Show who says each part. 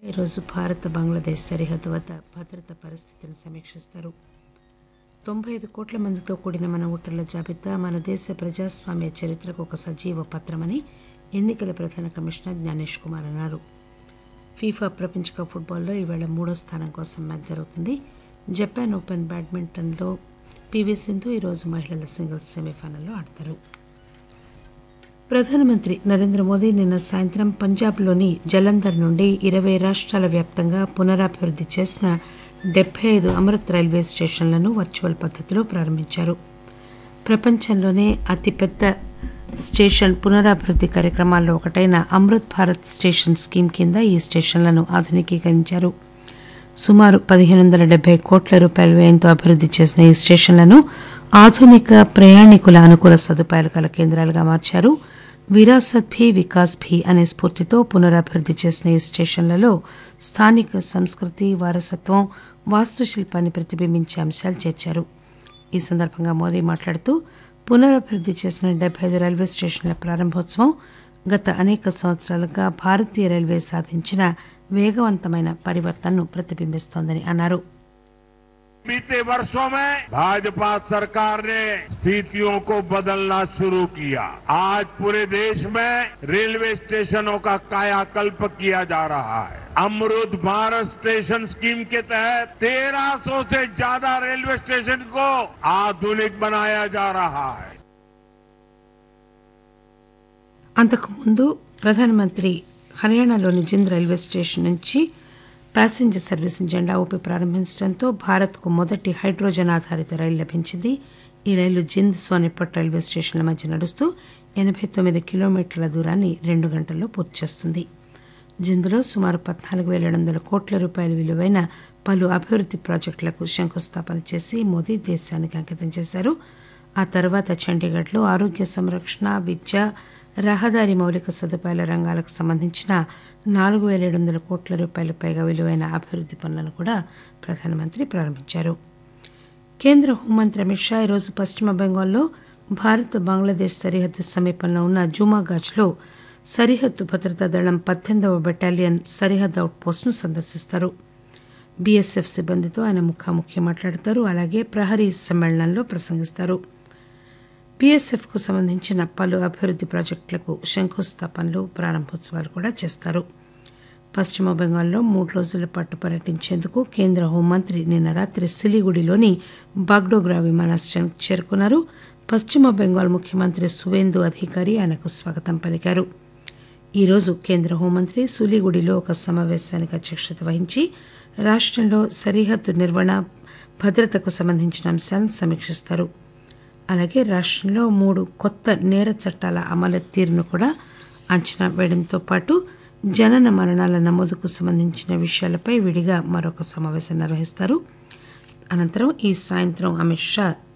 Speaker 1: ఈరోజు భారత్ బంగ్లాదేశ్ సరిహద్దు వద్ద భద్రత పరిస్థితిని సమీక్షిస్తారు తొంభై ఐదు కోట్ల మందితో కూడిన మన ఓటర్ల జాబితా మన దేశ ప్రజాస్వామ్య చరిత్రకు ఒక సజీవ పత్రమని ఎన్నికల ప్రధాన కమిషనర్ జ్ఞానేష్ కుమార్ అన్నారు ఫీఫా ప్రపంచ కప్ ఫుట్బాల్లో ఈవేళ మూడో స్థానం కోసం మ్యాచ్ జరుగుతుంది జపాన్ ఓపెన్ బ్యాడ్మింటన్లో పివి సింధు ఈరోజు మహిళల సింగిల్స్ సెమీఫైనల్లో ఆడతారు ప్రధానమంత్రి నరేంద్ర మోదీ నిన్న సాయంత్రం పంజాబ్లోని జలంధర్ నుండి ఇరవై రాష్ట్రాల వ్యాప్తంగా పునరాభివృద్ధి చేసిన డెబ్బై ఐదు అమృత్ రైల్వే స్టేషన్లను వర్చువల్ పద్ధతిలో ప్రారంభించారు ప్రపంచంలోనే అతిపెద్ద స్టేషన్ పునరాభివృద్ధి కార్యక్రమాల్లో ఒకటైన అమృత్ భారత్ స్టేషన్ స్కీమ్ కింద ఈ స్టేషన్లను ఆధునికీకరించారు సుమారు పదిహేను వందల డెబ్బై కోట్ల రూపాయల వ్యయంతో అభివృద్ధి చేసిన ఈ స్టేషన్లను ఆధునిక ప్రయాణికుల అనుకూల సదుపాయాలు కల కేంద్రాలుగా మార్చారు విరాసత్ భీ వికాస్ భీ అనే స్ఫూర్తితో పునరాభివృద్ధి చేసిన ఈ స్టేషన్లలో స్థానిక సంస్కృతి వారసత్వం వాస్తుశిల్పాన్ని ప్రతిబింబించే అంశాలు చేర్చారు ఈ సందర్భంగా మోదీ మాట్లాడుతూ పునరభివృద్ధి చేసిన డెబ్బై ఐదు రైల్వే స్టేషన్ల ప్రారంభోత్సవం గత అనేక సంవత్సరాలుగా భారతీయ రైల్వే సాధించిన వేగవంతమైన పరివర్తనను ప్రతిబింబిస్తోందని అన్నారు
Speaker 2: बीते वर्षों में भाजपा सरकार ने स्थितियों को बदलना शुरू किया आज पूरे देश में रेलवे स्टेशनों का कायाकल्प किया जा रहा है अमृत भारत स्टेशन स्कीम के तहत 1300 से ज्यादा रेलवे स्टेशन को आधुनिक बनाया जा रहा है
Speaker 1: అంతకుముందు ప్రధానమంత్రి హర్యానాలోని జింద్ రైల్వే స్టేషన్ నుంచి ప్యాసింజర్ సర్వీస్ జెండా ఊపి ప్రారంభించడంతో భారత్కు మొదటి హైడ్రోజన్ ఆధారిత రైలు లభించింది ఈ రైలు జింద్ సోనిపట్ రైల్వే స్టేషన్ల మధ్య నడుస్తూ ఎనభై తొమ్మిది కిలోమీటర్ల దూరాన్ని రెండు గంటల్లో పూర్తి చేస్తుంది జింద్లో సుమారు పద్నాలుగు వేల ఏడు వందల కోట్ల రూపాయల విలువైన పలు అభివృద్ధి ప్రాజెక్టులకు శంకుస్థాపన చేసి మోదీ దేశానికి అంకితం చేశారు ఆ తర్వాత చండీగఢ్లో ఆరోగ్య సంరక్షణ విద్య రహదారి మౌలిక సదుపాయాల రంగాలకు సంబంధించిన నాలుగు వేల ఏడు వందల కోట్ల రూపాయల పైగా విలువైన అభివృద్ధి పనులను కూడా ప్రధానమంత్రి ప్రారంభించారు కేంద్ర హోంమంత్రి అమిత్ షా ఈరోజు పశ్చిమ బెంగాల్లో భారత్ బంగ్లాదేశ్ సరిహద్దు సమీపంలో ఉన్న జుమాగాజ్లో సరిహద్దు భద్రతా దళం పద్దెనిమిదవ బెటాలియన్ సరిహద్దు అవుట్ పోస్టును సందర్శిస్తారు బీఎస్ఎఫ్ సిబ్బందితో ఆయన ముఖాముఖి మాట్లాడతారు అలాగే ప్రహరీ సమ్మేళనంలో ప్రసంగిస్తారు బీఎస్ఎఫ్కు సంబంధించిన పలు అభివృద్ధి ప్రాజెక్టులకు శంకుస్థాపనలు ప్రారంభోత్సవాలు కూడా చేస్తారు పశ్చిమ బెంగాల్లో మూడు రోజుల పాటు పర్యటించేందుకు కేంద్ర హోంమంత్రి నిన్న రాత్రి సిలిగుడిలోని బాగ్డోగ్రా విమానాశ్రయానికి చేరుకున్నారు పశ్చిమ బెంగాల్ ముఖ్యమంత్రి సువేందు అధికారి ఆయనకు స్వాగతం పలికారు ఈరోజు కేంద్ర హోంమంత్రి సులిగుడిలో ఒక సమావేశానికి అధ్యక్షత వహించి రాష్ట్రంలో సరిహద్దు నిర్వహణ భద్రతకు సంబంధించిన అంశాలను సమీక్షిస్తారు అలాగే రాష్ట్రంలో మూడు కొత్త నేర చట్టాల అమలు తీరును కూడా అంచనా వేయడంతో పాటు జనన మరణాల నమోదుకు సంబంధించిన విషయాలపై విడిగా మరొక సమావేశం నిర్వహిస్తారు అనంతరం ఈ సాయంత్రం అమిత్ షా